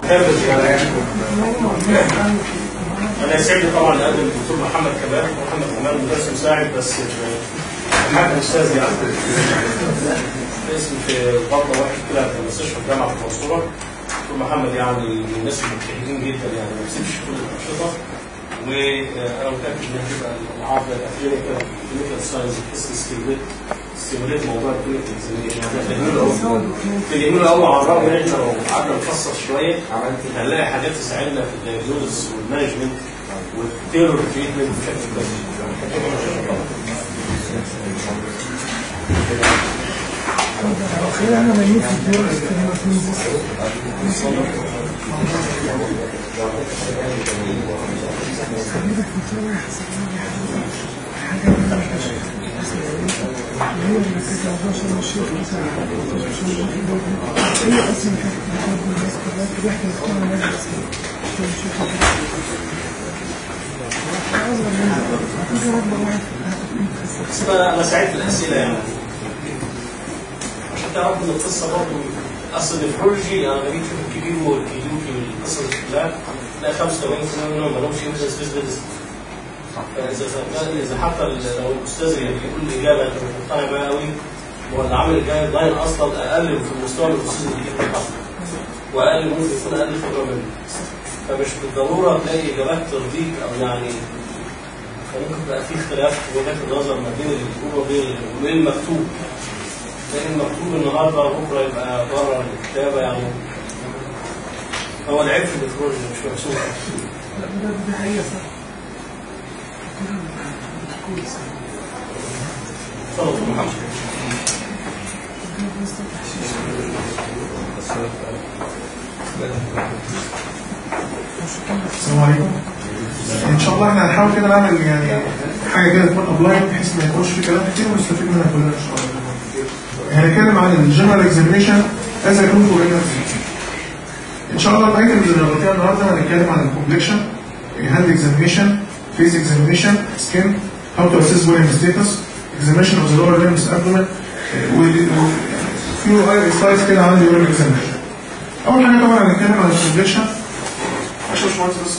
كابل يعني انا يسعدني طبعا اقابل الدكتور محمد كمال محمد كمال مدرس مساعد بس حاجه استاذ يعني اسم في بطنه واحد كده في مستشفى الجامعه في المنصوره دكتور محمد يعني من الناس المجتهدين جدا يعني ما بيسيبش كل الانشطه وانا متاكد ان هتبقى العقده الاخيره كده في كلينيكال ساينس بحيث ستيموليت ستيموليت موضوع الكلينيكال اكزامينشن فاهمين قوي على الرغم ان احنا لو قعدنا نفصل شويه هنلاقي حاجات تساعدنا في الدايجنوز والمانجمنت والتيرور تريتمنت بشكل كويس خلينا نميز الدور استريماتيزيس هي اللي كانت عشان الشيخ مثلا هي اصلا كانت بتاخد الناس كلها تروح تختار مجلس عشان الشيخ اصغر من هتيجي ربنا واحد بس انا انا سعيد في الاسئله يعني عشان تعرف ان القصه برضه اصل النفرولوجي انا بجيب في الكبير والكيلوكي والقصص دي كلها تلاقي 85% منهم ما لهمش انترست سبيس ميديسن فاذا اذا حتى لو الاستاذ اللي بيقول الاجابه انت مش مقتنع بيها قوي هو اللي عامل الجايد لاين اصلا اقل في المستوى الاستاذ اللي بيجيب اصلا واقل ممكن يكون اقل خبره منه فمش بالضروره تلاقي اجابات ترضيك او يعني فممكن تبقى في اختلاف في وجهات النظر ما بين اللي بيقولوا وبين وبين المكتوب لان المكتوب النهارده بكره يبقى بره الكتابه يعني هو العيب في النفرولوجي مش مكتوب لا ده دي حقيقة صح اتفضل يا محمد السلام عليكم ان شاء الله احنا هنحاول كده نعمل يعني حاجه كده تكون ابلاين بحيث ما يكونش في كلام كتير ونستفيد منها كلنا ان شاء الله هنتكلم عن الجنرال اكزامينشن از يكون فور ان شاء الله الايتمز اللي هنغطيها النهارده هنتكلم عن الكومبلكشن هاند اكزامينشن فيس اكزامينشن سكين هاو تو اسيس بولينج ستاتس اكزامينشن اوف ذا لور ليمس ابدومن وفيو اي سلايدز كده عن اليورين اكزامينشن اول حاجه طبعا هنتكلم عن الكومبلكشن عشان مش مهندس بس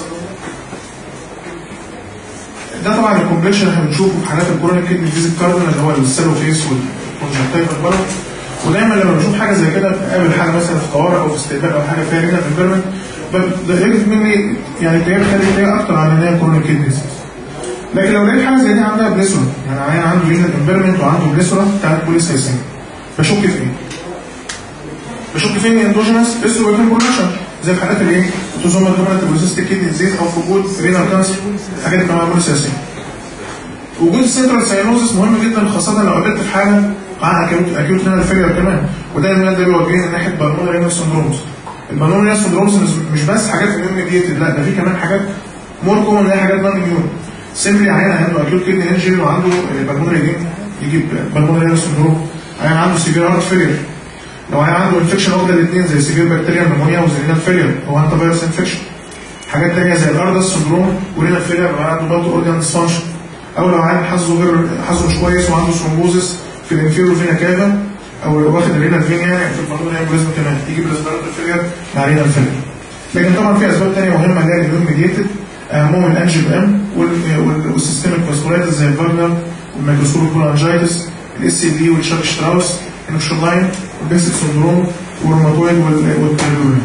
ده طبعا الكومبلكشن احنا بنشوفه في حالات الكورونيك كيدني ديزيز كاردينال اللي هو السيلو فيس والكونجكتيفال بلد ودايما لما بنشوف حاجه زي كده بقابل حاجه مثلا في طوارئ او في استقبال او حاجه فيها رينال امبيرمنت يجب مني يعني تلاقيها بتخلي تلاقيها اكتر عن ان هي كورونيك كيدني ديزيز لكن لو لقيت حاجه زي دي عندها بليسورا يعني عيان عنده رينال امبيرمنت وعنده بليسورا بتاعت بوليسايسين بشك في ايه؟ بشك في ان اندوجينس استروجين برودكشن زي في حالات الايه؟ اوتوزومال دومينانت بوليسيستيك كيدني ديزيز او في وجود رينال كانسر الحاجات اللي معموله بوليسايسين وجود السنترال ساينوزس مهم جدا خاصه لو قابلت في حاله مع اكيوت اكيوت رينال فيلير كمان وده المال ده بيوجهنا ناحيه بالمونري رينال سندرومز البالمونري رينال سندرومز مش بس حاجات اميون ميديتد لا ده في كمان حاجات مور كومن اللي هي حاجات نون اميون سيمبلي عيان عنده اكيوت كيدني انجري وعنده بالمونري ايه يجيب بالمونري رينال سندروم عيان عنده سيفير هارت فيلير لو عيان عنده انفكشن واخده الاثنين زي سيفير بكتيريا نمونيا وزي رينال فيلير او انت فيروس انفكشن حاجات ثانيه زي الاردس سندروم ورينال فيلير لو عنده مالتي اورجان ديسفانكشن او لو عيان حظه غير حظه مش كويس وعنده ثرومبوزس في الانفيرو فينا كافا او لو واخد الرينال فين يعني في البالون امبوليزم كمان يجي بالاسبرانتو فيلير مع رينال فيلير لكن طبعا في اسباب ثانيه مهمه اللي هي الاميون ميديتد اهمهم الانجيو ام والسيستميك فاسكولايتس زي الفاجنر والميكروسكوبيك كولانجايتس الاس سي دي والشاب شتراوس النكشولاين والبيسك سندروم والروماتويد والتايلورين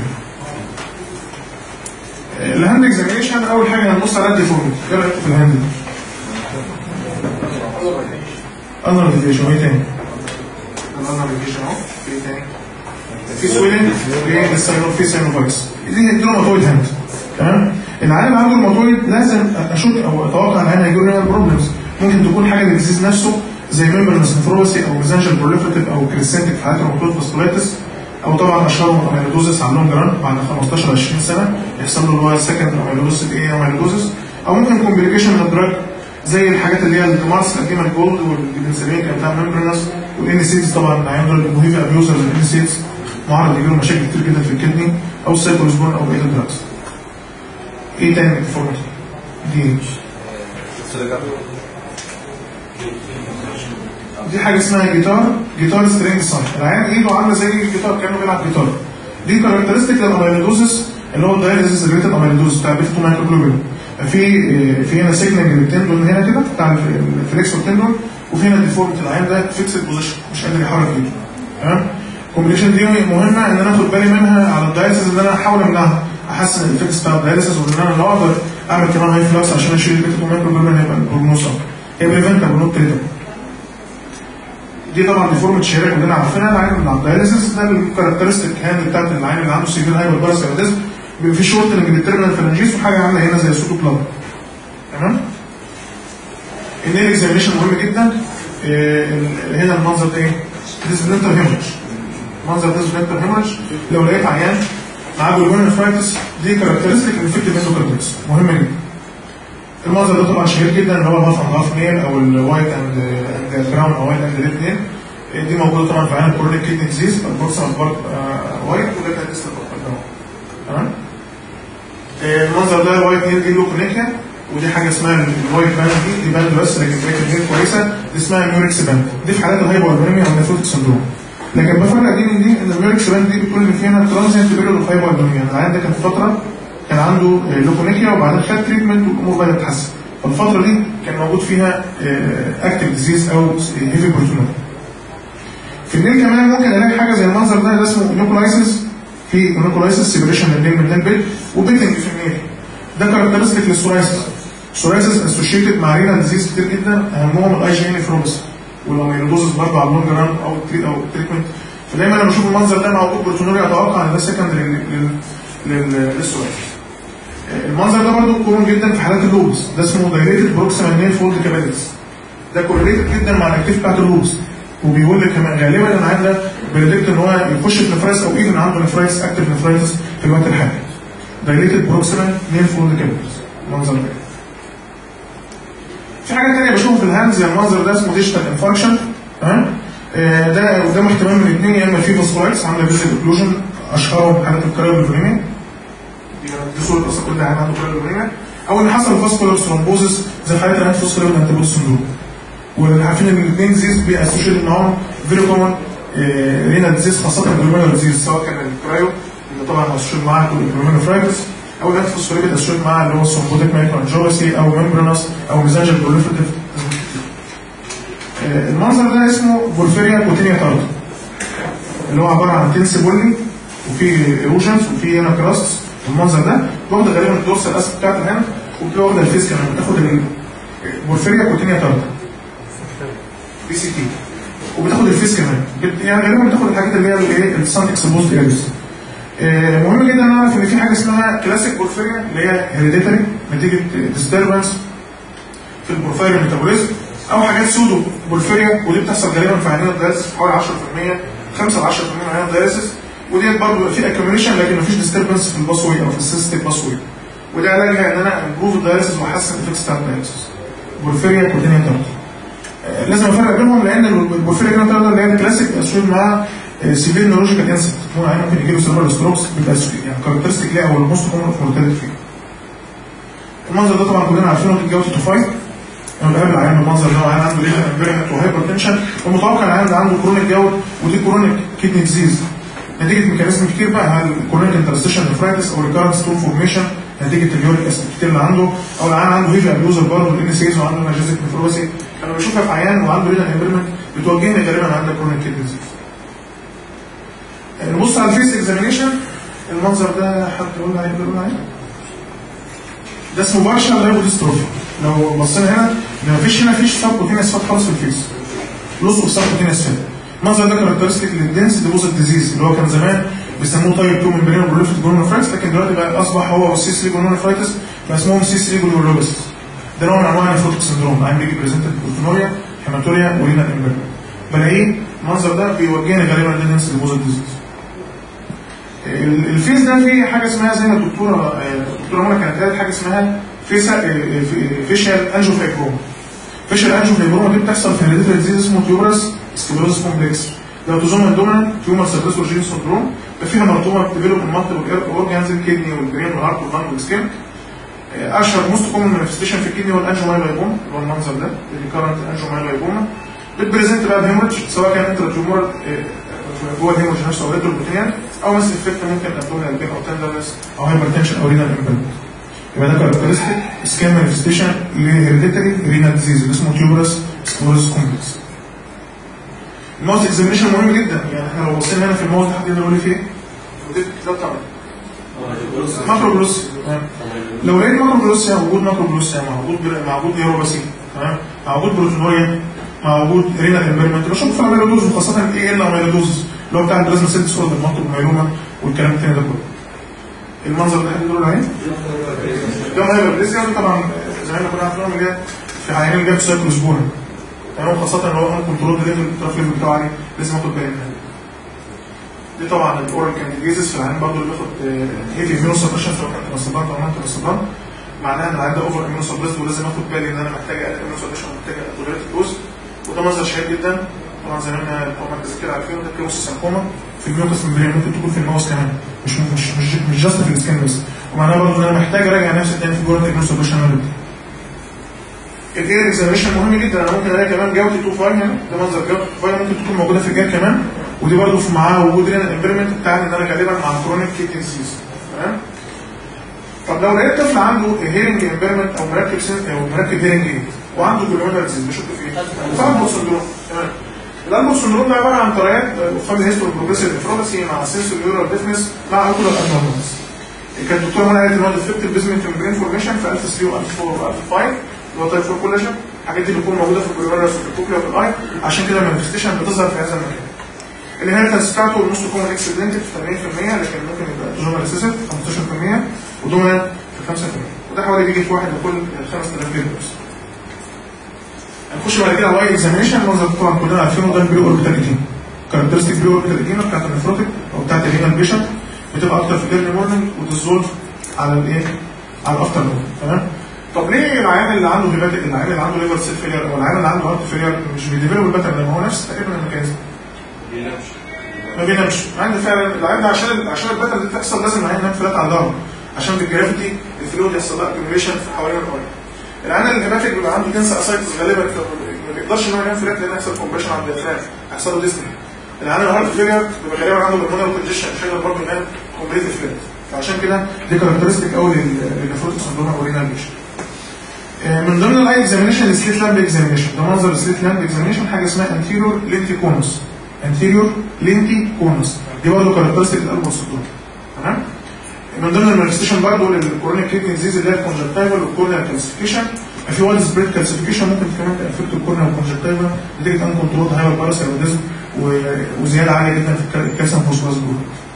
الهاند اكزامينشن اول حاجه هنبص على الديفورميتي ايه رايك في الهاند انا ريفيشن ايه تاني انا ريفيشن اهو في ايه تاني في سويلنج في الساينو في ساينوفايتس دي دي روماتويد هاند تمام العيان عنده روماتويد لازم اشك او اتوقع ان العيان هيجي له بروبلمز ممكن تكون حاجه للديزيز نفسه زي ميمبرنس نفروسي او ميزانجل بروليفريتيف او كريسنتيك في حالات الروماتويد فاسكولايتس او طبعا اشهرهم اميلودوزس عندهم جران بعد 15 20 سنه يحصل له اللي هو السكند اميلودوزس ايه اميلودوزس او ممكن كومبليكيشن من الدراج زي الحاجات اللي هي الدمارس القديمه الجولد والبنسلين كان بتاع ميمبرنس والان سيدز طبعا العيان دول المهيفي ابيوزرز الان سيدز معرض يجيلهم مشاكل كتير جدا في الكدني او السايكولوسبون او بقيه الدراجز ايه تاني الفورمات دي دي حاجه اسمها جيتار جيتار سترينج ساين العيان ايده عامله زي الجيتار كانه بيلعب جيتار دي كاركترستيك للاميلودوزس اللي هو الدايليزيس ريليتد اميلودوز بتاع بيتا 2 مايكروجلوبين في في هنا سيجنال للتندون هنا كده بتاع الفليكس والتندون وفي هنا الديفورمت العين ده فيكسد بوزيشن مش قادر يحرك ايده تمام الكومبليشن دي مهمه ان انا اخد بالي منها على الدايليسيس ان انا احاول امنعها احسن الافكتس بتاع الدايليسيس وان انا لو اقدر اعمل كمان هاي فلكس عشان اشيل البيتا 2 مايكروجلوبين هيبقى البروجنوز افضل هي بريفنتابل نوت تريتابل دي طبعا ديفورمت شهيره كلنا عارفينها العين اللي على الدايليسيس ده الكاركترستيك هاند بتاعت العين اللي عنده سيفير هايبر باراسيروديزم بيبقى في شورتنج للتيرمينال فالانجيس وحاجه عامله هنا زي سوتو بلاد تمام النيل اكزامينشن مهم جدا إيه هنا المنظر ده ايه؟ ديسبلنتر هيموريج منظر ديسبلنتر هيموريج لو لقيت عيان معاه جلوبين فرايتس دي كاركترستيك انفكتيف اندوكارديتس مهم جدا المنظر ده طبعا شهير جدا اللي هو الهاف اند هاف نيل او الوايت اند براون او وايت اند ريد نيل دي موجوده طبعا في عين الكورونيك كيدني ديزيز البورصه بارت وايت وده كان لسه براون تمام المنظر ده وايت نيل دي لوكونيكيا ودي حاجه اسمها الوايت باند دي دي باند بس لكن لكن هي كويسه دي اسمها الميوركس باند دي في حالات الهايبوالبريميا او النيفروتيك سندروم لكن بفرق دي من دي ان الميوركس باند دي بتقول ان فيها ترانزينت بيريود اوف هايبوالبريميا العيان ده كان في فتره كان عنده لوكونيكيا وبعدين خد تريتمنت والامور بدات تتحسن فالفتره دي كان موجود فيها اكتف ديزيز او هيفي بروتونات في الليل كمان ممكن الاقي حاجه زي المنظر ده ده اسمه نيوكلايسيس في نيوكلايسيس سيبريشن من الليل من البيت وبيتنج في النيل ده كاركترستيك للسورايسيس السورايسيس اسوشيتد مع رينا ديزيز كتير جدا اهمهم الاي جي ان نيفروبس والاميلودوزس برضه على اللونج ران او التريت او التريتمنت فدايما لما اشوف المنظر ده مع وجود بروتونوريا اتوقع ان ده سكندري للسورايسيس المنظر ده برضه كومن جدا في حالات اللوبس ده اسمه دايليتد بروكسيمال نيل فولد كابيلز ده كورليتد جدا مع الاكتيف بتاعت اللوبس وبيقول لك كمان غالبا العيان ده بريدكت ان هو يخش في نفرايتس او ايفن عنده نفرايتس اكتف نفرايتس في الوقت الحالي دايليتد بروكسيمال نيل فولد كابيلز المنظر ده في حاجه ثانيه بشوفها في الهاند زي المنظر ده اسمه ديجيتال انفاركشن تمام آه ده قدام احتمال من الاثنين يا اما في فوسفورايتس عامله فيزيت اوكلوجن اشهرهم حالات الكرايوبوليميا دي صوره اصلا كل عيان عنده كرايوبوليميا او ان حصل فاسكولار ثرومبوزس زي حالات الهاند فوسفوريد انتيبودي سندروم وعارفين ان الاثنين ديزيز بيأسوشيت معاهم فيري كومن رينال ديزيز خاصه الجلوميرال ديزيز سواء كان الكرايو اللي طبعا اسوشيت معاه الجلوميرال او الهاند فوسفوريد اسوشيت معاه اللي هو السومبوتيك مايكروانجيوسي او ممبرانس او ميزانجل بروليفيتيف المنظر ده اسمه بورفيريا كوتينيا تارتا اللي هو عباره عن تنس بني وفي ايروجنز وفي هنا كراست المنظر ده واخده غالبا الدورسال اسف بتاعت الهاند وبتبقى واخده الفيس كمان بتاخد البورفيريا كوتينيا تارتا بي سي تي وبتاخد الفيس كمان يعني غالبا بتاخد الحاجات اللي هي الايه السان اكسبوزد اريز مهم جدا نعرف ان في حاجه اسمها كلاسيك بورفيريا اللي هي هيريديتري نتيجه ديستربنس في البروفايل ميتابوليزم او حاجات سودو بورفيريا ودي بتحصل غالبا في عينات الدايلسيس حوالي 10% 5 ل 10% من عينات الدايلسيس وديت برضه في اكيوميليشن لكن مفيش ديستربنس في الباسوي او في السيستيك باسوي وده علاجها ان انا امبروف الدايلسيس واحسن الافكتس بتاع الدايلسيس بورفيريا كوتينيا تارتا لازم افرق بينهم لان البورفيريا كوتينيا تارتا اللي هي الكلاسيك اسود مع سيفير نيورولوجيكال انسيت هو عين ممكن يجيله سيرفر ستروكس بيبقى يعني كاركترستيك ليه او الموست كومن اوف مورتاليتي فيه المنظر ده طبعا كلنا عارفينه في الجوده توفايت لما بقابل عيان المنظر ده وعيان عنده ليفر امبيرمنت وهايبر تنشن المتوقع العيان ده عنده كرونيك جوت ودي كرونيك كيدني ديزيز نتيجه ميكانيزم كتير بقى هل كرونيك انترستيشن نفرايتس او ريكارنت ستون فورميشن نتيجه اليوريك اسيد كتير اللي عنده او العيان عنده هيفي ابيوزر برضه الان سيز وعنده ناجيزيك نفروسي لما بشوفها في عيان وعنده ليفر امبيرمنت بتوجهني غالبا عندك كرونيك كيدني ديزيز نبص على الفيس اكزامينيشن المنظر ده حد يقول عليه يقول عليه ده اسمه بارشال لايبوديستروفي لو بصينا هنا ان مفيش هنا فيش سب كوتينيس فات خالص في الفيس لوس اوف سب كوتينيس فات المنظر ده كاركترستيك للدنس ديبوزيت ديزيز اللي هو كان زمان بيسموه تايب 2 ممبرين بروليفت جلوميرفرايتس لكن دلوقتي بقى اصبح هو السي 3 جلوميرفرايتس فاسمهم سي 3 جلوميرولوبس ده نوع من انواع النيفروتيك سندروم عين بيجي بريزنتد بروتونوريا هيماتوريا ورينا امبيرمنت بلاقيه المنظر ده بيوجهني غالبا للدنس ديبوزيت ديزيز الفيس ده فيه حاجه اسمها زي ما الدكتوره الدكتوره منى كانت قالت حاجه اسمها فيشال انجوفايبروما فيشال انجوفايبروما دي بتحصل في هيريديتري ديزيز اسمه تيوبرس سكليروزس كومبلكس ده اوتوزومال دومينانت تيومر سيرفيسور جين سندروم ده فيها مرطومه بتديفلوب من مالتيبل اورجانز الكدني والبرين والهارت واللنج والسكين اشهر موست كومن مانيفستيشن في الكدني هو الانجومايلايبوما اللي هو المنظر ده الريكارنت انجومايلايبوما بتبريزنت بقى بهيموريدج سواء كان انترا تيومر جوه الهيموريدج نفسه او ريتروبروتينيان او مثلا افكت ممكن ابدومينال بين او تندرنس او هايبرتنشن او رينال امبيرمنت يبقى ده كاركترستيك سكان مانيفستيشن لهيريديتري رينال ديزيز اللي اسمه تيوبرس سكلوروس كومبلكس الماوس اكزامينشن مهم جدا يعني احنا لو بصينا هنا في الماوس ده حد يقدر يقول لي فيه وديت الكتاب طبعا ماكرو جلوس لو لقيت ماكرو جلوسيا وجود ماكرو جلوسيا مع وجود مع وجود نيوروباسي تمام مع وجود بروتونوريا مع وجود رينال امبيرمنت بشوف في الميلودوز وخاصه الاي ال او ميلودوز اللي هو بتاع البلازما سيل ديسوردر المنطق مايلوما والكلام التاني ده كله المنظر اللي احنا بنقول عليه ده هايبربليزيا طبعا زي ما احنا كنا عارفين اللي هي في عيانين اللي جاب سايكلوسبورا تمام خاصه ان هو انا كنترول ليفل الترافيك بتاعه عالي لازم اخد بالي منها دي طبعا الاورال كانديديزس في العيان برضه اللي بياخد هيفي اميونو سبريشن سواء كانت ترسبانت او نون ترسبانت معناها ان العيان ده اوفر اميونو سبريس ولازم اخد بالي ان انا محتاج اقل اميونو سبريشن محتاج ادوليت دوز وده منظر شهير جدا طبعا زي ما احنا طبعا كده عارفين ده كيوس سانكوما في الميوكس ممبرين ممكن تكون في الماوس كمان مش مش مش مش جاست في السكان بس ومعناها برضه ان انا محتاج اراجع نفسي تاني في جوه الاميونو سبريشن الاير اكزامينشن مهم جدا انا ممكن الاقي كمان جوده 2 فايل هنا ده منظر جوده 2 فايل ممكن تكون موجوده في الجهاز كمان ودي برضه في معاها وجود رينال امبيرمنت بتاعنا ان انا غالبا مع كرونيك كيدني ديزيز تمام طب لو لقيت طفل عنده هيرنج امبيرمنت او مركب سن او مركب هيرنج ايد وعنده كولومينال ديزيز بشك في ايه؟ الالبو سندروم تمام الالبو سندروم ده عباره عن طريقات فاميلي هيستوري بروجريسيف نفروباسي مع سنسور نيورال ديفنس مع اوكولار ابنورمالز كان الدكتور منى قالت ان هو ديفكت البيزمنت ممبرين فورميشن في 1003 و1004 و1005 اللي هو تايب 4 كولاجين الحاجات دي بتكون موجوده في الكوليرس وفي الكوكليا وفي الاي عشان كده المانيفستيشن بتظهر في هذا المكان الانهيرتنس بتاعته النص كومن اكس بلنتد في 80% لكن ممكن يبقى دومينال ريسيسيف 15% ودومينال في 5% وده حوالي بيجي في واحد لكل 5000 ليبرز هنخش بعد كده على الاي اكزامينشن المنظر طبعا كلنا عارفينه ده البري اوربيتال ايديما كاركترستيك بري اوربيتال ايديما بتاعت النفروتيك او بتاعت الرينال بيشن بتبقى اكتر في الايرلي مورنينج وتزولف على الايه؟ على الافتر نون تمام؟ طب ليه العيان اللي عنده هيباتيك العيان اللي عنده ليفر سيل فيلير او العيان اللي عنده هارت فيلير مش بيديفلوب الباترن ده ما هو نفس تقريبا الميكانيزم ما بينامش عندي فعلا العيان ده عشان عشان الباترن دي تحصل لازم العيان ينام فلات على ظهره عشان بالجرافيتي الفلويد يحصل لها اكيوميليشن في حوالين الاورجن العيان الهيباتيك بيبقى عنده كانسر اسايتس غالبا ما بيقدرش ان هو ينام فلات لان يحصل كومبريشن على الديافرام يحصل له ديسني العيان الهارت فيلير بيبقى غالبا عنده بالمونر كونجيشن مش هيقدر برضه ينام كومبليت فلات فعشان كده دي كاركترستيك قوي للنفروتيك سندروم او رينال بيشن من ضمن الاي اكزامينشن السليت لامب اكزامينشن ده منظر السليت لامب اكزامينشن حاجه اسمها انتيريور لينتي كونس انتيريور لينتي كونس دي برضه كاركترستيك للقلب والصدور تمام من ضمن المانيفستيشن برضه للكورونيك كيدني ديزيز اللي هي الكونجكتيفال والكورنيال كالسيفيكيشن في وايد سبريد كالسيفيكيشن ممكن كمان تافكت الكورنيال والكونجكتيفال نتيجه ان كنترول هايبر باراسيروديزم وزياده عاليه جدا في الكالسيوم فوسفورس جلوكوز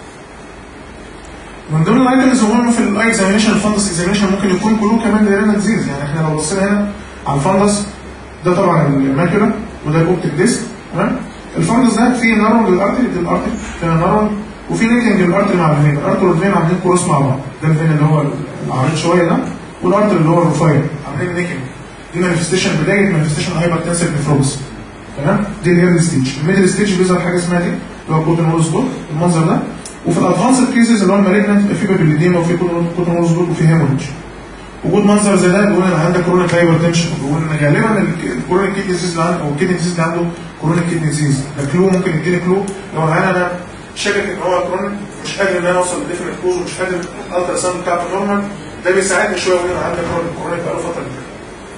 من ضمن الايتمز المهمه في الاي اكزامينشن الفندس اكزامينشن ممكن يكون كله كمان لرينا ديزيز يعني احنا لو بصينا هنا على الفندس ده طبعا الماكيولا وده الاوبتيك ديسك تمام الفندس ده فيه نارون للارتري دي الارتري فيها نارون وفي نيتنج للارتري مع الفين الارتري والفين عاملين كروس مع بعض ده الفين اللي هو العريض شويه ده والارتري اللي هو الرفيع عاملين نيكنج دي مانيفستيشن بدايه مانيفستيشن هايبر تنسيف نفروبس تمام دي الايرلي ستيج الميدل ستيج بيظهر حاجه اسمها دي اللي هو كوتن هول سبوت المنظر ده وفي الادفانسد كيسز اللي هو المالجنت في بابيليديما وفي كوتن هول سبوت وفي هيموريدج وجود منظر زي ده بيقول ان عندك كورونيك هايبر تنشن بيقول ان غالبا الكورونيك كيدني ديزيز اللي عنده او الكيدني ديزيز اللي عنده كورونيك كيدني ديزيز ده كلو ممكن يديني كلو لو انا انا شاكك ان هو كرونيك مش قادر ان انا اوصل لديفرنت كوز ومش قادر الالترا ساوند بتاعته نورمال ده بيساعدني شويه وانا عندي كرونيك بقاله فتره كبيره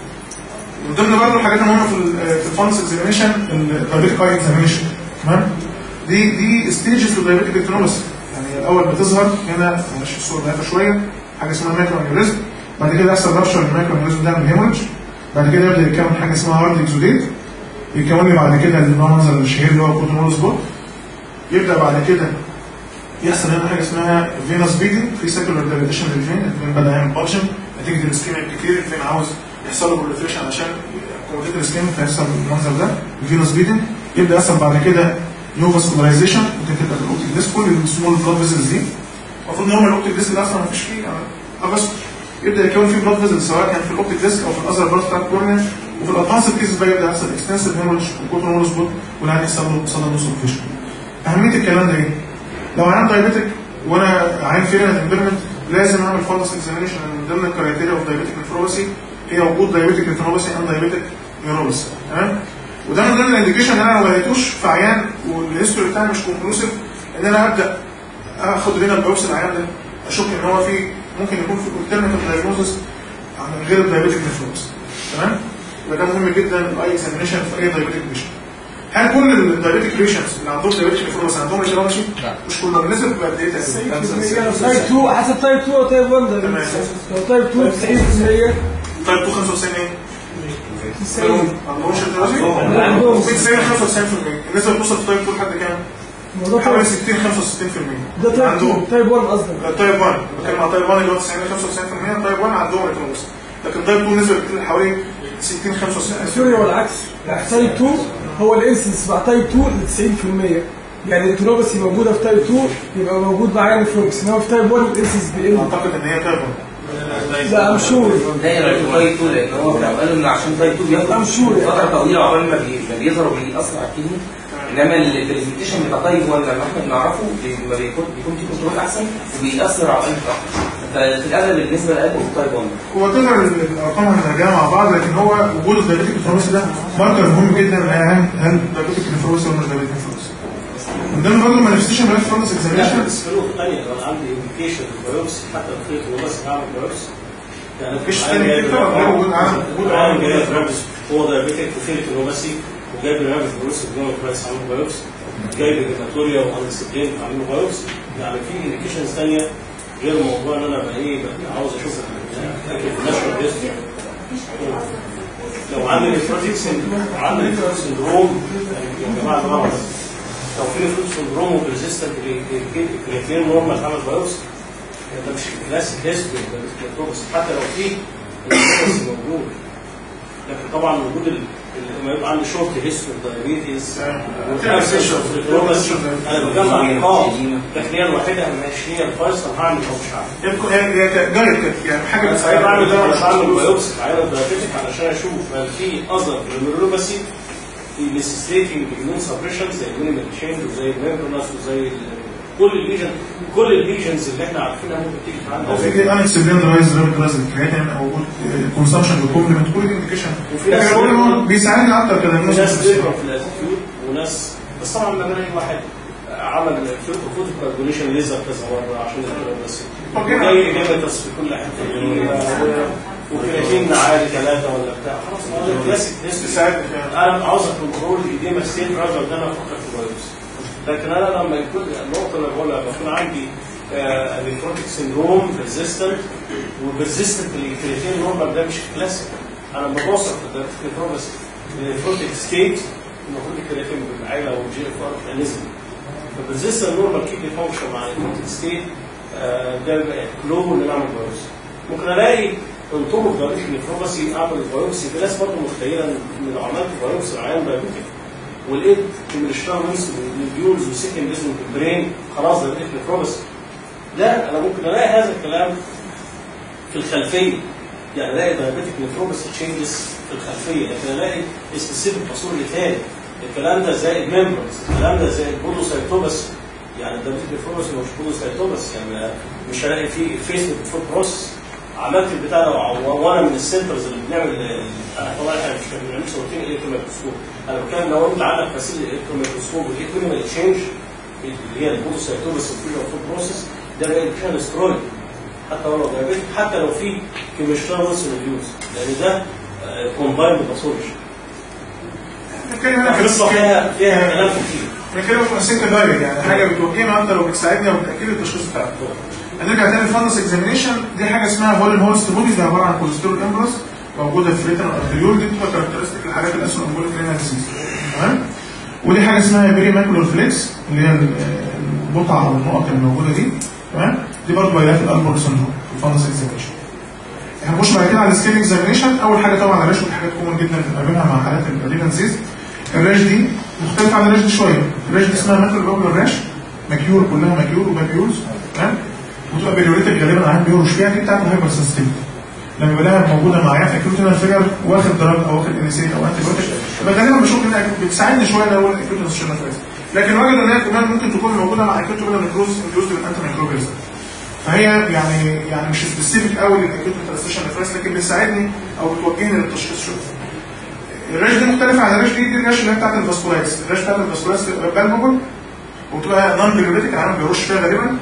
من ضمن برضه الحاجات المهمه في ال في الفانس اكزامينشن الدايبيتيك اي اكزامينشن تمام دي دي ستيجز للدايبيتيك ريتينوباثي يعني الاول بتظهر هنا معلش الصوره ده شويه حاجه اسمها مايكرو انيوريزم بعد كده يحصل رابشر المايكرو انيوريزم ده من هيموريدج بعد كده يبدا يتكون حاجه اسمها هارد اكزوديت يكون لي بعد كده اللي هو منظر الشهير اللي هو كوتونول سبوت يبدا بعد كده يحصل هنا حاجه اسمها فينوس بيدنج في سيكولار ديليشن للفين الفين بدا يعمل بلشن نتيجه الاسكيميا الكتير الفين عاوز يحصل له بروليفريشن عشان كومبليت الاسكيميا فيحصل المنظر ده الفينوس بيدنج يبدا يحصل بعد كده نيو فاسكولايزيشن ممكن تبقى الاوبتيك ديسك كل السمول بلاد فيزلز دي المفروض نورمال الاوبتيك ديسك ده اصلا ما فيش فيه يعني بس يبدا يكون فيه بلاد فيزل سواء كان في الاوبتيك ديسك او في الاذر بلاد بتاع الكورنيا وفي الادفانسد كيسز بقى يبدا يحصل اكستنسيف هيموريدج وكوتون وول سبوت والعيان يحصل له صدى نص فيشن اهميه الكلام ده ايه؟ لو عيان دايبيتك وانا عين فيرنت امبيرمنت لازم اعمل فالس اكزامينشن من ضمن الكرايتيريا اوف دايبيتك نفروباسي هي وجود دايبيتك ريتينوباسي اند دايبيتك نيوروباسي تمام وده من ضمن الانديكيشن ان انا لو ما لقيتوش في عيان والهيستوري بتاعي مش كونكلوسيف ان انا ابدا اخد هنا البيوبسي العيان ده اشك ان هو في ممكن يكون في alternative diagnosis عن غير الدايابيتيك نيفروز تمام يبقى ده مهم جدا الاي اكزامينشن في اي دايابيتيك بيشنت هل كل الدايابيتيك بيشنتس اللي عندهم دايابيتيك نيفروز عندهم اتيولوجي؟ مش كلهم النسب بتبقى قد ايه تقريبا؟ تايب 2 حسب تايب 2 او تايب 1 ده تمام. لو تايب 2 90% طيب 2 95 ايه؟ 90 ما عندهمش اتيولوجي؟ عندهم. في 90 95% النسبه بتوصل في تايب 2 لحد كام؟ الموضوع حوالي تايب 60 65% ده تايب 2 عندهم تايب 1 قصدك التايب 1 بتكلم على تايب 1 اللي هو 90 95% تايب 1 عندهم اتيولوجي لكن تايب 2 نسبه بتقل حوالي 60 65 سوري هو العكس تايب 2 هو الانسنس مع تايب 2 ل 90% يعني التروبسي موجوده في تايب 2 يبقى موجود معايا نفروكس انما في تايب 1 الانسنس بيقل اعتقد ان هي تايب 1 لا ام شور دايره في تايب 2 لان هو كان قالوا ان عشان تايب 2 بياخد I'm sure. فتره طويله عقبال ما بي- ما بيظهر وبيأثر على الكدني انما البرزنتيشن بتاع تايب 1 لما احنا بنعرفه بي- ما بيكون بيكون في كنترول احسن وبيأثر عقبال ما ففي الاغلب النسبه الاقل في تايب 1 هو تظهر الارقام هنراجعها مع بعض لكن هو وجود الدايابيتيك نيفروسي ده ماركر مهم جدا هل هل دايابيتيك نيفروسي ولا مش دايابيتيك نيفروسي من ضمن برضه المانيفستيشن بتاعت فانس لا اكزامينشن بس في نقطة ثانية لو أنا عندي انديكيشن بايوبسي حتى لو خليت هو بس هعمل بايوبسي يعني مفيش تاني كتير غير وجود عام- وجود عام عام جاي بايوبسي هو دايابيتك وخليت هو بس وجايب برنامج بايوبسي بدون كويس عامل بايوبسي جايب هيماتوريا وانسبلين عامل بايوبسي يعني في انديكيشنز ثانية غير موضوع ان انا بقى ايه بقى عاوز اشوف الناشونال هيستوري لو عندي نيفروتيك سندروم عندي نيفروتيك سندروم يا جماعه ده غلط لو في نيفروتيك سندروم وبريزيستنت كرياتين نورمال عمل بايوبسي ده مش كلاسيك هيستوري ده مش كلاسيك حتى لو في النيفروتيك موجود لكن طبعا وجود ال- ال- لما يبقى عندي شورت هيستوري دايابيتس انا بجمع نقاط لكن هي الوحيده مش هي الفيصل هعمل او مش هعمل يمكن هي هي جايد كده يعني حاجه انا بتساعدني بعمل ده على انا بعمل بايوبسي عينه دايابيتك علشان اشوف هل في اذر جلوميرولوباسي نيسيسيتنج اميون سبريشن زي المينيمال تشينج وزي الميمبرنس وزي ال- كل الليجن كل الليجنز اللي احنا عارفينها ممكن تيجي في او في عندنا كده انكسبلين رايز ريبت رايز الكرياتين او وجود كونسبشن بكومبلمنت كل دي انديكيشن وفي ناس لكن هو بيقولوا- بيساعدني اكتر كده في الناس ناس بتقرا في الاتيتيود وناس بس طبعا لما الاقي واحد عمل فوتو كالكوليشن ليزر كذا مره عشان يقرا بس طب جاي جامتس في كل حته وكرياتين عالي ثلاثه ولا بتاع خلاص ما هو ده كلاسيك هيستوري بيساعدني فعلا انا عاوز كنترول ايديما ستيت راجل ده انا افكر في بايوبسي لكن انا لما يكون النقطه اللي بقولها بكون عندي الكتروتيك سندروم ريزيستنت وبرزيستنت الكرياتين نورمال ده مش كلاسيك انا لما بوصل في الكتروبس الكتروتيك ستيت المفروض الكرياتين بيبقى عالي او جي اف ار نزل فالريزيستنت نورمال كيدني فانكشن مع الكتروتيك ستيت ده بيبقى كلو ان انا اعمل بايوبسي ممكن الاقي انطبق دايبيتك نيفروباسي اعمل بايوبسي في ناس برضه متخيله ان لو عملت بايوبسي العيان دايبيتك ولقيت من الشتارمنس والبيولز وسكن ليزن في البرين خلاص دايبيتك نيفروباسي لا انا ممكن الاقي هذا الكلام في الخلفيه يعني الاقي دايبيتك نيفروباسي تشينجز في الخلفيه لكن الاقي سبيسيفيك باثولوجي ثاني الكلام ده زائد ميمبرز الكلام ده زائد بودوسايتوباسي يعني الدايبيتك نيفروباسي مش بودوسايتوباسي يعني مش هلاقي فيه فيس فود بروسس عملت البتاع ده وع- وانا من السنترز اللي بنعمل انا طبعا احنا مش ما بنعملش روتين الكتروميكروسكوب انا بتكلم لو انت عندك فاسيل الكتروميكروسكوب ولقيت مينيمال تشينج اللي هي البودوسايتوبس والفيجر فود بروسس ده بقى كان سترويد حتى لو دايابيتك حتى لو في كيميشتار ويلسون ريديوز لان ده كومبايند باثولوجي بنتكلم هنا في القصه فيها فيها كلام كتير بنتكلم في سكه دايركت يعني حاجه بتوجهنا اكتر وبتساعدنا وبتاكد التشخيص بتاعنا هنرجع تاني للفانس اكزامينيشن دي حاجه اسمها هولن هولست بودي ده عباره عن كوليسترول امبرس موجوده في ريتن ارتريول دي بتبقى كاركترستيك للحاجات الاسود امبوليك رينال ديزيز تمام ودي حاجه اسمها بيري ماكولور فليكس اللي هي البقعه او النقط اللي موجوده دي تمام دي برضه بيانات الالبور سندروم الفانس اكزامينيشن هنخش بعد كده على السكيل اكزامينيشن اول حاجه طبعا الريش ودي حاجات كومن جدا بنقابلها مع حالات الادرينال ديزيز الريش دي مختلفه عن الريش دي شويه الريش دي اسمها ماكولور لوبلر ريش ماكيور كلها ماكيور وبابيولز تمام وتبقى بيريوريتك غالبا عن بيهرش فيها دي بتاعت الهايبر سنسيتيفيتي لما بلاقيها موجوده معايا في اكيوت رينال فيلر واخد دراج او واخد انسين او انتي بايوتيك يبقى غالبا بشوف انها بتساعدني شويه لو اقول اكيوت رينال لكن وجدوا ان هي كمان ممكن تكون موجوده مع اكيوت رينال نيكروز انديوزد بالانتي ميكروبيزم فهي يعني يعني مش سبيسيفيك قوي للاكيوت رينال نيفرايتس لكن بتساعدني او بتوجهني للتشخيص شويه الريش دي مختلفه عن الريش دي دي الريش اللي هي بتاعت الفاسكولايتس الريش بتاعت الفاسكولايتس تبقى بالبوبل وتبقى نون بيريوريتك العالم بيرش فيها غالبا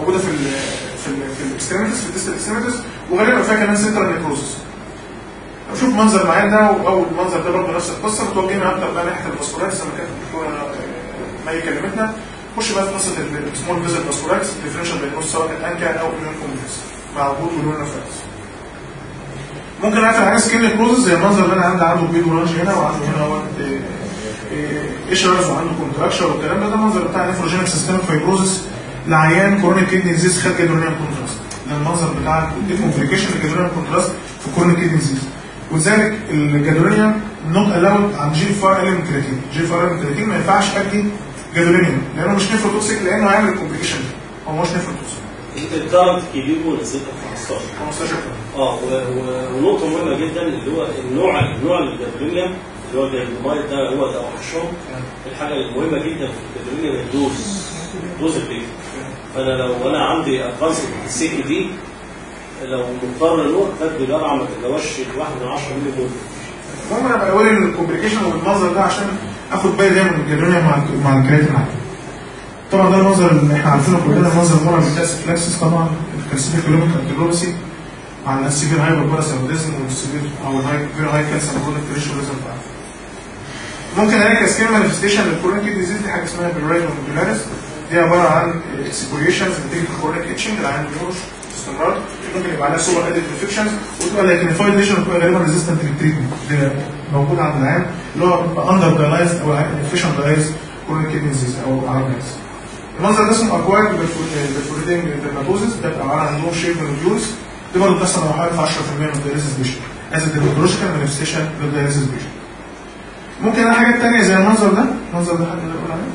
موجوده في ال في ال في الاكستريميتس في الديستال اكستريميتس وغالبا فيها كمان سنترال نيكروزس شوف منظر معين ده واول منظر ده برضه نفس القصه متوجهين اكتر بقى ناحيه الفوسفوراكس زي ما كانت الدكتوره آه، مي كلمتنا خش بقى في قصه السمول فيزل فوسفوراكس ديفرنشال دايجنوز سواء كان انكا او ايميون كومبلكس مع وجود ولون فاكس ممكن اعمل حاجه سكين نيكروزس زي المنظر اللي انا عندي عنده بيض ورانج هنا وعنده هنا وقت اشرز وعنده كونتراكشر والكلام ده ده المنظر بتاع نيفروجينيك سيستمك فايبروزس لعيان كورونيك كيدني ديزيز خد جدرونيال كونتراست ده المنظر بتاع الديكونفليكيشن للجدرونيال كونتراست في كورونيك كيدني ديزيز ولذلك الجدرونيا نوت الاود عند جي فار ال من 30 جي فار ال من 30 ما ينفعش ادي جدرونيا لانه مش نيفروتوكسيك لانه هيعمل الكومبليكيشن هو مش نيفروتوكسيك الكارنت كبير ونسيتها 15 15 اه و- و- ونقطة مهمة جدا اللي هو النوع النوع الجدرينيوم اللي هو الجلومايد ده هو توحشهم الحاجة المهمة جدا في الجدرينيوم الدوز دوز البيت فأنا لو أنا عندي أدفانس السيكي دي لو مضطر نوع بدي جرعة ما تتجاوزش الواحد من 10 مللي مول المهم انا بقول الكومبليكيشن والمنظر ده عشان اخد بالي دايما من الجدرونيا مع مع الكرياتين عادي طبعا ده المنظر اللي احنا عارفينه كلنا منظر المرض بتاع السفلاكسس طبعا الكالسيفيك كيلومتر انتيلوبسي مع السيفير هايبر باراسيروديزم والسيفير او الهاي فير هاي كالسيوم برودكت ريشيو لازم تعرف ممكن الاقي كاسكين مانيفستيشن للكورونيك ديزيز دي حاجه اسمها بيرايد مودولاريس دي عباره عن اكسبوريشنز نتيجه الكورونيك اتشنج العين بيهرش باستمرار ممكن يبقى عليها سوبر اديت انفكشنز وتبقى لايكنيفايد ليجن وتبقى غالبا ريزيستنت للتريتمنت ده موجود عند العين اللي هو اندر دايلايز او انفيشن دايلايز كورونيك كيدني ديزيز او عربيز المنظر ده اسمه اكواير بالفوريدين ديرماتوزيس ده بيبقى عباره عن لون شيب نوديولز دي برضه بتحصل مع حوالي 10% من الدايليسيس بيشن از الديرماتولوجيكال مانيفستيشن للدايليسيس بيشن ممكن انا حاجات تانية زي المنظر ده المنظر ده حد يقول عليه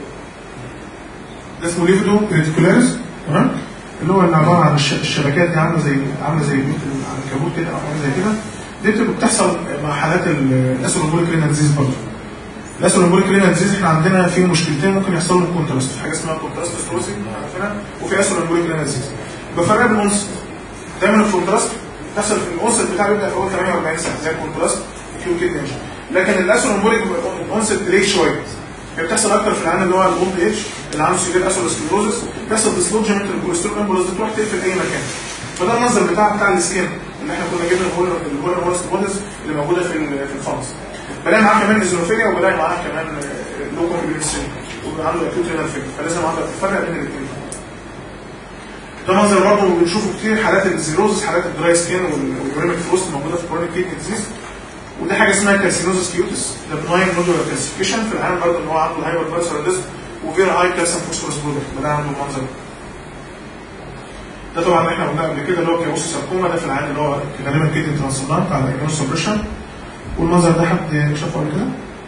ده اسمه ليفدو ريتيكولاريس تمام اللي هو اللي عباره عن الش- الشبكات دي عامله زي عامله زي بيوت العنكبوت كده او حاجه زي كده دي بتبقى بتحصل مع حالات الاسولوبوليك رينال ديزيز برضه الاسولوبوليك رينال ديزيز احنا عندنا فيه مشكلتين ممكن يحصل له كونتراست حاجه اسمها كونتراست ستروزي عارفينها وفي اسولوبوليك رينال ديزيز بفرق بين الانصت دايما الكونتراست بتحصل في الانصت بتاعه بيبدا في اول 48 ساعه زي الكونتراست في كده لكن الاسولوبوليك الانصت ديلي شويه هي بتحصل اكتر في العيان اللي هو الاو بي اتش اللي عنده سيفير اسولوسكلروزس بيحصل ديسلوجمنت الكوليسترول امبولس دي تروح تقفل اي مكان فده المنظر بتاع بتاع السكين اللي احنا كنا جبنا الهول الهول هورست بودز اللي موجوده في ال- في الفانس بلاقي معاه كمان ايزوفيليا وبلاقي معاه كمان لوكو بيلسين وعنده اكيوت رينال فيلر فلازم اقدر افرق بين الاثنين ده منظر برضه بنشوفه كتير حالات الزيروزس حالات الدراي سكين واليوريميك فروست موجوده في كرونيك كيدني ديزيز ودي حاجه اسمها كالسينوزس كيوتس ده بناين مودولار كالسيفيكيشن في العالم برضه ان هو عنده هايبر بارسوليزم وفير هاي كالسيوم فوسفورس برودكت ده عنده المنظر ده طبعا احنا قلنا قبل كده اللي هو كيوس ساركوما ده في العالم اللي هو غالبا كيدني ترانسبلانت على ايمون سبريشن والمنظر ده حد شافه قبل كده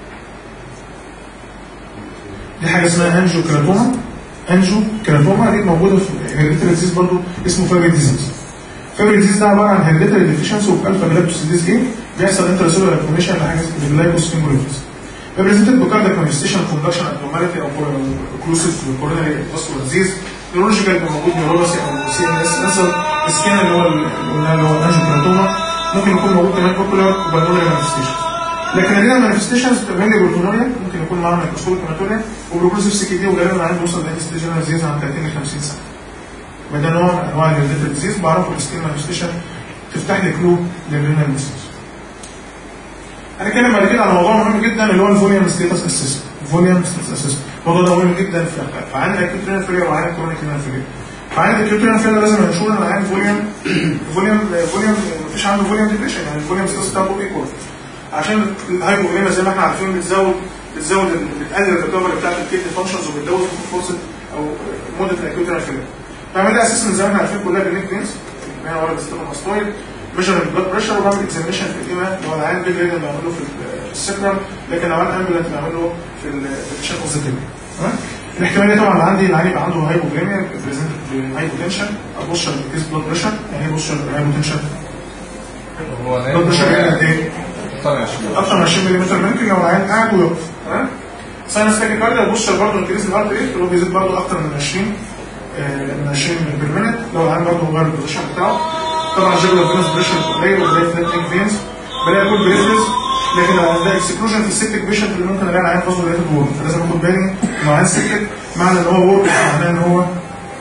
دي حاجه اسمها انجو كراتوما انجو كراتوما دي موجوده في هيريديتري ديزيز برضه اسمه فابري ديزيز فابري ديزيز ده عباره عن هيريديتري ديفيشنسي اوف الفا جلاكتوسيديز ايه بيحصل انترسيلولار انفورميشن لحاجه اسمها اللايكوس فينجوليفيس represented بكاردياك مانيفستيشن كوندكشن abnormality او اوكلوسيف كوروناري فاسكولار ديزيز نيورولوجيكال بيبقى موجود نيورولوسي او سي ان اس نسل سكين اللي هو اللي قلناه اللي هو الانجو كراتوما ممكن يكون موجود كمان اوكولار وبالمونري مانيفستيشن لكن الرينال مانيفستيشنز بتبقى هي بروتونوريا ممكن يكون معاها مايكروسكوبيك هيماتوريا وبروكلوسيف سي كي دي وغالبا عنده وصل لاي ستيج ديزيز عن 30 ل 50 سنه وده نوع من انواع الهيريديتري ديزيز بعرفه السكين مانيفستيشن تفتح لي كلو للرينال ديزيز هنتكلم بعد كده على موضوع مهم جدا اللي هو الفوليوم ستيتس اسيست الفوليوم ستيتس اسيست الموضوع ده مهم جدا في فعندي اكيوت رينال فيلير وعندي كرونيك رينال فيلير فعندي اكيوت رينال فيلير لازم انشور ان عندي فوليوم فوليوم فوليوم مفيش عنده فوليوم ديبريشن يعني الفوليوم ستيتس بتاعته ايكوال عشان الهايبوغليما زي ما احنا عارفين بتزود بتزود بتقلل الريكفري بتاعت الكيدني فانكشنز وبتزود فرصه او مده الاكيوت رينال فيلير فعمل ده اساسا زي ما احنا عارفين كلها بالنيك فينز هنا ورا بيستخدم اسطويل ميجر البلاد بريشر وبعمل اكزامينشن في القيمه اللي هو العين بيج ريدن بعمله في السكرم لكن لو انا امبولانت بعمله في الشيك اوف ذا تمام الاحتماليه طبعا اللي عندي العين يبقى عنده هايبوغليميا بريزنت هايبوتنشن ابوشر كيس بلاد بريشر يعني ايه بوشر هايبوتنشن هو بلاد بريشر يعني قد ايه؟ طبعا اكتر من 20 ملم ممكن لو العين قاعد ويقف تمام ساينس تاكيكارديا البوشر برضه انكريز الهارت ريت اللي هو بيزيد برضه اكتر من 20 آه، من 20 بالمينت لو العين برضه غير البوزيشن بتاعه طبعا جبل فينس بريشر قليل وبلاقي فلاتنج فينز بلاقي كل بريفرز لكن لو عندها اكسكلوجن في السيبتك بيشنت اللي ممكن الاقي العين فازو ريتد وورم فلازم اخد بالي انه عين سيبتك معنى ان هو وورم معناه ان هو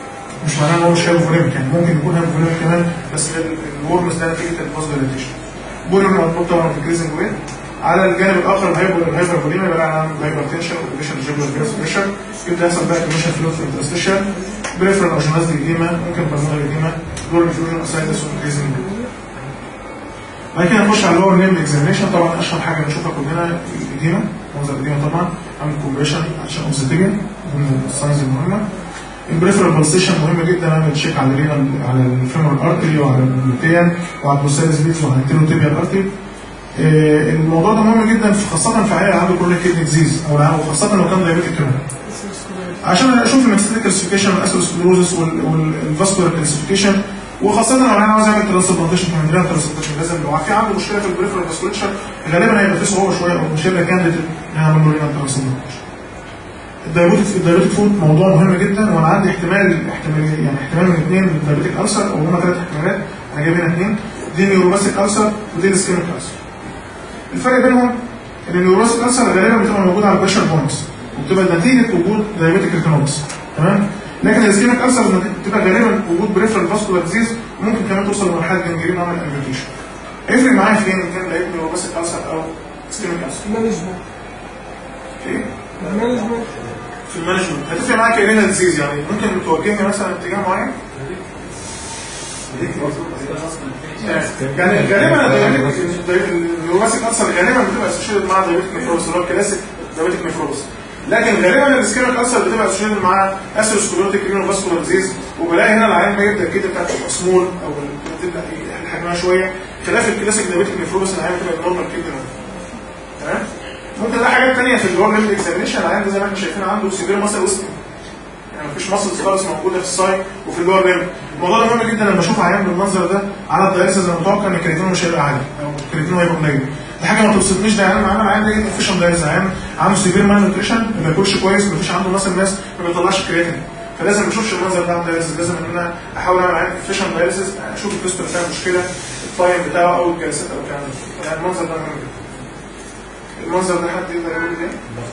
مش معناه ان هو مش هايبوفوليميك يعني ممكن يكون هايبوفوليميك كمان بس الورمز ده نتيجه الباز دايليتيشن بولر مطلوب طبعا في كريزنج ويت على الجانب الاخر الهايبر الهايبرفوليميا يبقى عن هايبرتنشن وكونديشن جيبل فيروس بريشر يبدا يحصل بقى كونديشن فلو في الانترستيشن بريفرال او جناز ايديما ممكن بالمونري ايديما دور انفيوجن اسايدس وكريزنج بعد كده نخش على اللور نيم اكزامينشن طبعا اشهر حاجه بنشوفها كلنا الايديما منظر الايديما طبعا عامل كومبريشن عشان اوبزيتيفيا من الساينز المهمه البريفرال بالسيشن مهم جدا اعمل تشيك على الرينال على الفيمورال ارتري وعلى الجلوتيان وعلى البروسيلز بيتس وعلى التيروتيبيال ارتري آه، الموضوع ده مهم جدا في- خاصه في عيال عنده كرونيك كيدني ديزيز او او خاصه لو كان دايابيتيك كمان عشان اشوف الميكستيك كلاسيفيكيشن والاسيروسكلوزس والفاسكولار كلاسيفيكيشن وخاصه لو انا عاوز اعمل ترانسبلانتيشن كمان رينال ترانسبلانتيشن لازم لو في عنده مشكله في البريفرال فاسكوليتشر غالبا هيبقى في صعوبه شويه او مش هيبقى كانديد ان انا اعمل له رينال ترانسبلانتيشن الدايبوتيك الدايبوتيك فود موضوع مهم جدا وانا عندي احتمال احتمال يعني احتمال من اثنين للدايبوتيك السر او هما ثلاث احتمالات انا جايب هنا اثنين دي نيوروباسيك السر ودي الاسكيميك السر الفرق بينهم ان النيوروباسيك السر غالبا بتبقى موجوده على البريشر بوينتس وبتبقى نتيجه وجود دايبوتيك ريتينوباثي تمام لكن الاسكيميك السر بتبقى غالبا وجود بريفرال فاسكولار ديزيز ممكن كمان توصل لمرحله جنجرين او امبيوتيشن هيفرق معايا فين ان كان لقيت نيوروباسيك السر او اسكيميك السر مانجمنت في ايه؟ المانجمنت في المانجمنت هتفرق معاك ارينا ديزيز يعني ممكن توجهني مثلا اتجاه معين يعني غالبا النيوروباسيك اكثر غالبا بتبقى اسوشيتد مع دايبيتيك نيفروز اللي هو الكلاسيك دايبيتيك نيفروز لكن غالبا الاسكيميك اكثر بتبقى اسوشيتد مع اسيروسكلوتيك رينو فاسكولار ديزيز وبلاقي هنا العين بيبدا كده بتاعت الاسمول او بتبدا حجمها شويه خلاف الكلاسيك دايبيتيك نيفروز العين بتبقى نورمال كده تمام ممكن نلاقي حاجات ثانيه في اللور ليمب اكزامينشن العين ده زي ما احنا شايفين عنده سيفير ماسل ويستنج يعني مفيش ماسلز خالص موجوده في الساي وفي اللور ليمب الموضوع ده مهم جدا لما اشوف عيان بالمنظر ده على الدايلسيس انا متوقع ان الكرياتين مش هيبقى عالي او الكرياتين هيبقى قليل دي حاجه ما توصلنيش ده يعني عامل عيان ده انفيشن دايلسيس عيان عنده سيفير مان نيوتريشن ما بياكلش كويس مفيش عنده ماسل ماس ما بيطلعش كرياتين فلازم ما اشوفش المنظر ده على الدايلسيس لازم ان انا احاول اعمل عيان انفيشن دايلسيس اشوف الفيستول فيها مشكله التايم بتاعه او الجلسات او الكلام ده يعني المنظر ده مهم جدا المنظر ده حد يقدر يقول لي ايه؟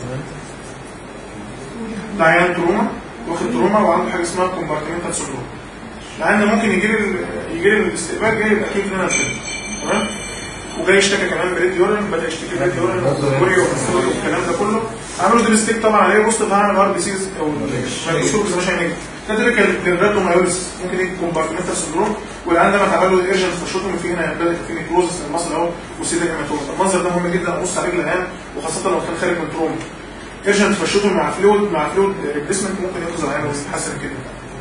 ده عيان تروما واخد تروما وعنده حاجه اسمها كومبارتمنتال سندروم العيان ده ممكن يجي لي يجي لي الاستقبال جاي باكيد رينال فيلم تمام وجاي يشتكي كمان بريد يورين بدا يشتكي بريد يورين وكوريا والكلام ده كله عملوا ديلستيك طبعا عليه بوست طبعا الار بي سيز او الميكروسكوب زي ما شايفين ده تريكال كيراتومايوزس ممكن يجي كومبارتمنتال سندروم والعيان ده ما اتعمل له ايرجنت فشوتهم في هنا بدا في نيكروزس المصل اهو وسيدك هيماتوما المنظر ده مهم جدا ابص عليه العيان وخاصه لو كان خارج من تروما ايرجنت فشوتهم مع فلويد مع فلويد ريبليسمنت ممكن ينقذ العيان ويتحسن كده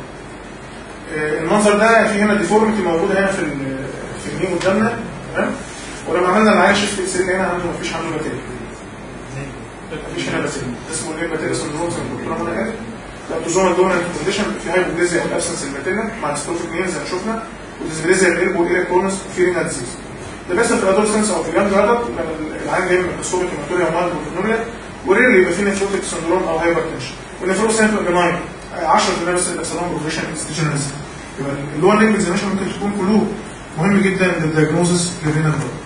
آه، المنظر ده في هنا ديفورميتي موجوده هنا في ال- في النيم قدامنا تمام ولما عملنا العيان شيفت اكس هنا عنده مفيش عنده بكتيريا مفيش هنا بكتيريا اسمه ايه بكتيريا سندروم زي ما الدكتوره منى قالت لاكتوزومال دومينانت كونديشن في هايبوجليزيا او ابسنس البكتيريا مع ديستروفيك نيل زي ما شفنا وديسبليزيا الالبو الى كونس وفي رينال ديزيز ده بيحصل في الادولسنس او في اليانج ادلت العيان جاي من ميكروسكوبيك هيماتوريا مالد وفينوريا وريرلي يبقى في نيفروتيك سندروم او هايبرتنشن والنيفروس هنا بتبقى جماعي 10% بس اللي بيحصل لهم بروفيشن ديجنريسي يبقى اللي هو اللينك اكزاميشن ممكن تكون كلهم مهم جدا للدياجنوزس للرينال بلاد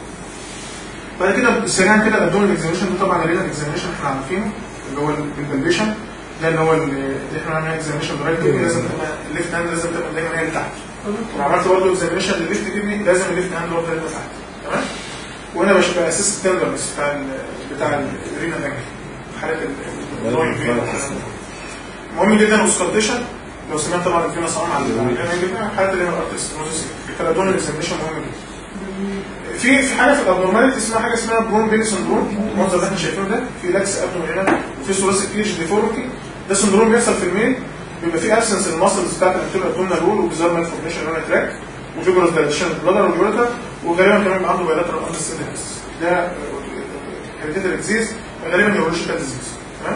بعد كده سريعا كده الابدومين اكزاميشن ده طبعا الرينال اكزاميشن احنا عارفينه اللي هو البلبيشن ده اللي هو اللي احنا عملنا اكزاميشن رايت كدني لازم تبقى الليفت هاند لازم تبقى دايما هي اللي تحت وعملت برضه اكزاميشن للليفت كدني لازم الليفت هاند برضه هي اللي تحت تمام وانا مش باسس التندرنس بتاع ال بتاع الرينال انجل حالات الدروينج فين مهم جدا اوسكالتيشن لو سمعت طبعا الفينا صعب على الرينال انجل حالات الرينال ارتستينوزيس الكلادون اكزاميشن مهم جدا في في حاجه في الابنورماليتي اسمها حاجه اسمها برون بيلي سندروم المنظر اللي احنا شايفينه ده في لاكس ابدومين هنا وفي ثلاثي كليش ديفورميتي ده سندروم بيحصل في الميل بيبقى فيه ابسنس الماسلز بتاعت الانتيريور ابدومينال وول وبيظهر مالفورميشن هنا تراك وفيبروس دايليشن البلادر واليوريتا وغالبا كمان بيبقى عنده بايلاترال اندستندنس ده هيريديتري ديزيز غالبا نيورولوجيكال ديزيز تمام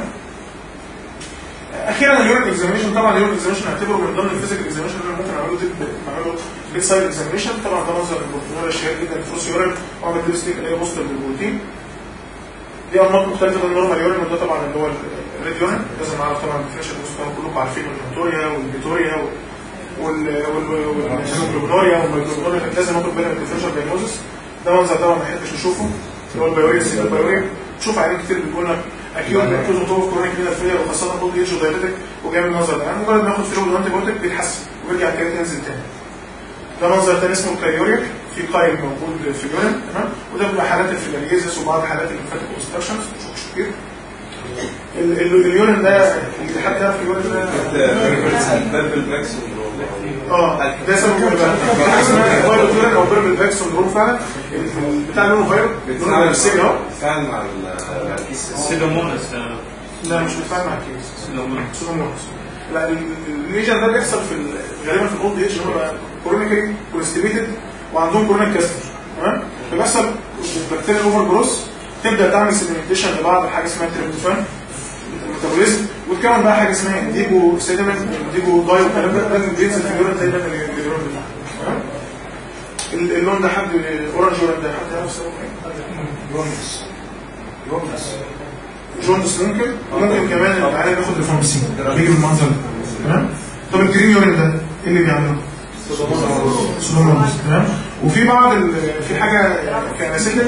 اخيرا اليورين اكزاميشن طبعا اليورين اكزاميشن هعتبره من ضمن الفيزيكال اكزاميشن اللي أنا ممكن اعمله ديب اعمله ديب سايد اكزاميشن طبعا ده منظر البروتينوريا الشهير جدا الفلوس يورين واعمل ديب ستيك اللي هي بوستر للبروتين دي انماط مختلفه من النورمال يورين وده طبعا اللي هو الريد يورين لازم اعرف طبعا الديفينيشن كلكم عارفين الهيماتوريا والفيتوريا والهيموجلوبينوريا والميكروبينوريا لازم اخد بالي من الديفينيشن دايجنوزس ده منظر طبعا ما احبش اشوفه اللي هو البيوريا السيل البيوريا تشوف عينين كتير بتقول لك اكيد بيكون مطور كورونيك كده فيلر وخاصه اولد ايج ودايبيتك وجاي من المنظر ده يعني مجرد ما ياخد فيلر وانتي بايوتيك بيتحسن ويرجع تاني ينزل تاني ده منظر تاني اسمه كاريوريك في قايل موجود في اليونان تمام وده بيبقى حالات الفيلاريزس وبعض حالات الليمفاتيك اوبستراكشنز مش كتير ال- ال- اليونان ده حد يعرف اليونان ده بيربل باك اه ده سبب ايه بقى؟ في حاجه اسمها فايرال تورن او بيربل باك سندروم فعلا ال- بتاع لونه فايرال لونه نفسي اهو بتتعامل مع الكيس سيدومونس لا مش بيتفاعل مع الكيس سيدومونس سودوموناس لا ال- ال- الليجن ده بيحصل في ال- غالبا في الاولد ايج اللي هو كورونيكري كونستيبيتد وعندهم كورونيك كاستر تمام فبيحصل بكتيريا اوفر جروس تبدا تعمل سيدمنتيشن لبعض حاجه اسمها تريبتوفان الميتابوليزم وتكون بقى حاجه اسمها انديجو سيدمنت انديجو داي والكلام ده لازم بينزل في اليورين دايما اليورين بتاعه تمام ال- اللون ده حد اورنج ولا ده حد يعرف سببه ايه؟ جوندس جوندس جوندس ممكن ممكن كمان العيال بياخد ريفامسين بيجي بالمنظر ده تمام طب الجرين يورين ده ايه اللي بيعمله؟ سودوموناس تمام وفي بعض ال- في حاجه كنسيه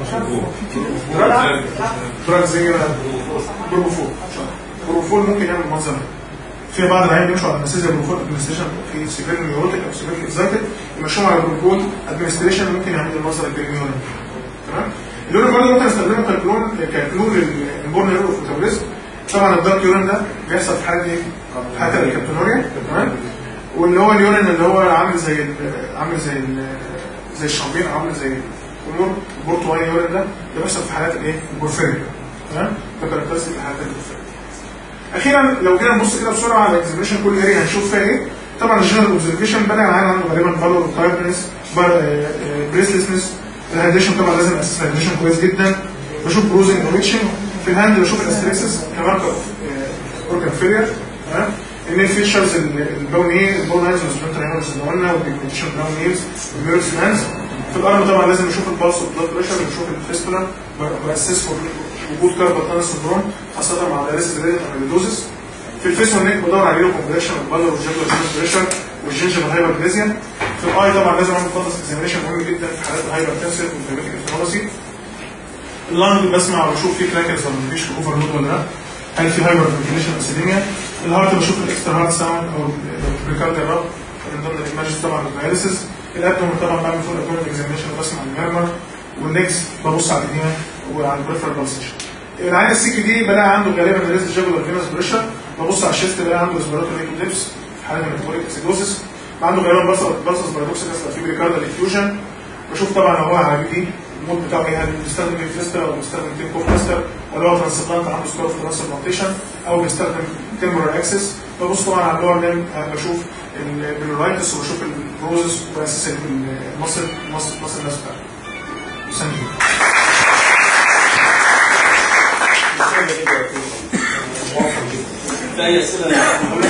دراج زي بقى بروفول بروفول ممكن يعمل المنظر ده في بعض العيال بيمشوا على انستيزيا بروفول ادمنستريشن في سيفير نيوروتيك او سيفير اكزايتد يمشوهم على بروفول ادمنستريشن ممكن يعمل المنظر الجرينيورين تمام اللون برضه ممكن استخدمه ككلون ككلون للبورن نيرو ميتابوليزم طبعا الدارك يورين ده بيحصل في حاله ايه؟ في حاله الكابتونوريا تمام واللي هو اليورين اللي هو عامل زي ال- عامل زي ال- زي الشامبين او عامل زي الامور البورتواني يورين ده ده بيحصل في حالات الايه؟ البورفيريا تمام؟ ده كاركترستيك لحالات البورفيريا اخيرا لو جينا نبص كده بسرعه على الاكزبريشن كل اريا هنشوف فيها ايه طبعا الجنرال اوبزرفيشن بدا العيان عنده غالبا بالور تايبنس بريسلسنس الهيدريشن طبعا لازم اساس الهيدريشن كويس جدا بشوف بروزنج ويتشنج في الهاند بشوف الاستريكسس كماركر اوف اورجان فيلير تمام النيل فيتشرز البون ايه البون هايز والجنتر هايز اللي قلنا والبيجمنتيشن براون نيلز والميرس هاندز في الارم طبعا لازم نشوف البلس والبلاد بريشر ونشوف الفيستولا باسس فور وجود كاربال سندروم خاصه مع دايليسيس ريليت اميلوزيس في الفيس والنيك بدور على له كومبريشن البلر والجبل بريشر والجنجر هايبربليزيا في الاي طبعا لازم اعمل فاضل اكزامينشن مهم جدا في حالات الهايبر تنسر والدايبيتيك انفلاماسي اللانج بسمع وبشوف فيه كراكرز ولا مفيش اوفر لود ولا لا هل في هايبر فنتيليشن اسيديميا الهارت بشوف الاكسترا هارت ساوند او البريكارديال راب من ضمن الايماجز طبعا الدايليسيس الابدومن طبعا بعمل فول ابدومن اكزامينشن وبسمع الميرمر والنكس ببص على الايديما وعلى البريفرال بالسيشن العين السيك دي بلاقي عنده غالبا ريز جابل فينوس بريشر ببص على الشيست بلاقي عنده ريسبيراتوري ليكوديبس في حاله ميتابوليك اسيدوسيس عنده غالبا بلسس بارادوكسيكس في بريكاردال افيوجن بشوف طبعا لو هو على بي دي المود بتاعه ايه هل بيستخدم فيستر او بيستخدم تيم كوف فيستر ولا هو ترانسبلانت عنده سكور في ترانسبلانتيشن او بيستخدم تيمبرال اكسس ببص طبعا على اللور ليم بشوف البلورايتس وبشوف البروزس واساس المصل مصل مصل الناس بتاعته Thank you. في اي اسئله يا محمد؟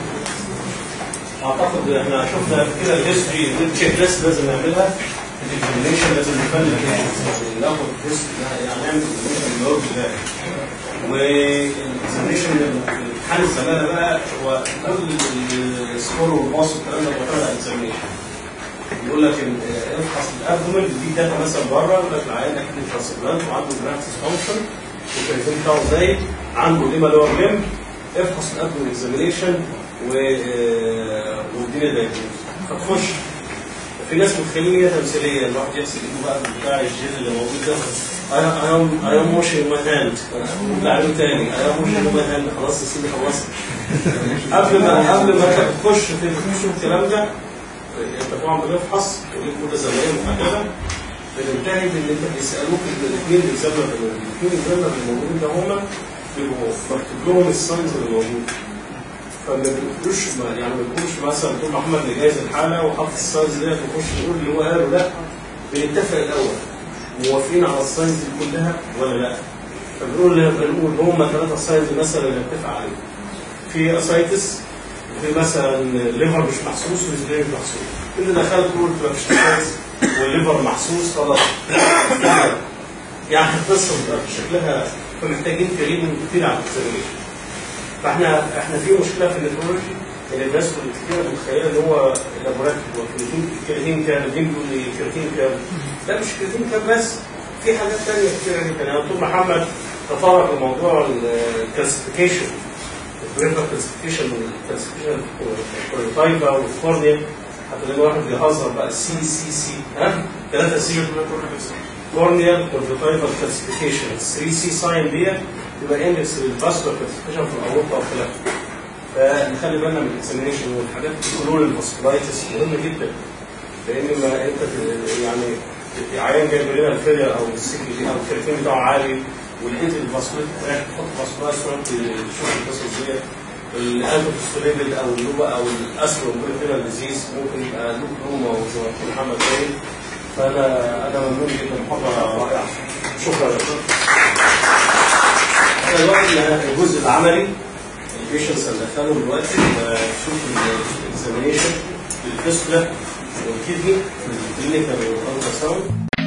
اعتقد احنا شفنا كده الهيستوري التشيك ليست لازم نعملها الاكزامينشن لازم نفنش ناخد هيستوري يعني نعمل اكزامينشن بالورد بتاعي والاكزامينشن امتحان الزماله بقى هو كل السكور والباص والكلام ده معتمد على الاكزامينشن يقول لك ان افحص الابدومن دي داتا مثلا بره يقول لك العيان ده كان ترانسبلانت وعنده جرافتس فانكشن والكريتين بتاعه زايد عنده ليما لور ليم افحص الابدومن اكزامينشن و آه، والدنيا دايجنوز هتخش في ناس متخيلين هي تمثيليه الواحد يغسل ايده بقى بتاع الجيل اللي موجود ده انا انا انا موشن ماي هاند عليه تاني انا موشن ماي هاند خلاص يا سيدي خلصت قبل ما قبل ما تخش في تشوف الكلام ده انت طبعا بنفحص كل زمايل محدده بننتهي بان انت بيسالوك الاثنين بيسالوا الاثنين الجنرال اللي موجودين ده هم بيبقوا مكتوب لهم الساينز اللي موجود فما بيقولوش ما- يعني ما بيقولوش مثلا تقول محمد اللي جايز الحاله وحط الساينز ديت ويخش يقول اللي هو قاله لا بنتفق الاول موافقين على الساينز دي كلها ولا لا فبنقول بنقول هم ثلاثه ساينز مثلا اللي نتفق عليهم في اسايتس في مثلا ليفر مش محسوس والرجلين مش محسوس اللي دخلت تقول ما فيش اسايتس والليفر محسوس خلاص يعني القصه بتبقى شكلها فمحتاجين كريم كتير على الاكسلريشن فاحنا احنا في مشكله في النيترولوجي ان الناس كتير متخيله ان هو لابوراتوري هو كرياتين كرياتين كام الدين بيقول لي كرياتين كام لا مش كرياتين كام بس في حاجات ثانيه كتير جدا يعني دكتور محمد تطرق لموضوع الكلاسيفيكيشن البريفر كلاسيفيكيشن الكلاسيفيكيشن الكورتايفا والكورنيا حتى لما واحد بيهزر بقى سي سي سي ها ثلاثة سي كورنيا كورتايفا كلاسيفيكيشن 3 سي ساين دي يبقى اندكس للفاسكولار كلاسيفيكيشن في الاورطه والخلاف فنخلي بالنا من الاكزامينشن والحاجات كلور الفاسكولايتس مهمه جدا لان ما انت ت- يعني عيان جايب لنا الفيلير او السكي دي او الكرياتين بتاعه عالي ولقيت الفاسكولايت رايح تحط فاسكولايت وانت تشوف القصص دي الانتوستوليبيد او اللوبا او الاسلو فينال ديزيز ممكن يبقى لوب روما وزي ما كان محمد قايل فانا انا ممنون جدا محاضره رائعه شكرا لكم احنا دلوقتي الجزء العملي البيشنس اللي دخلوا دلوقتي بشوف الاكزامينيشن للفيستولا والكدني في الكلينيكال والالتراساوند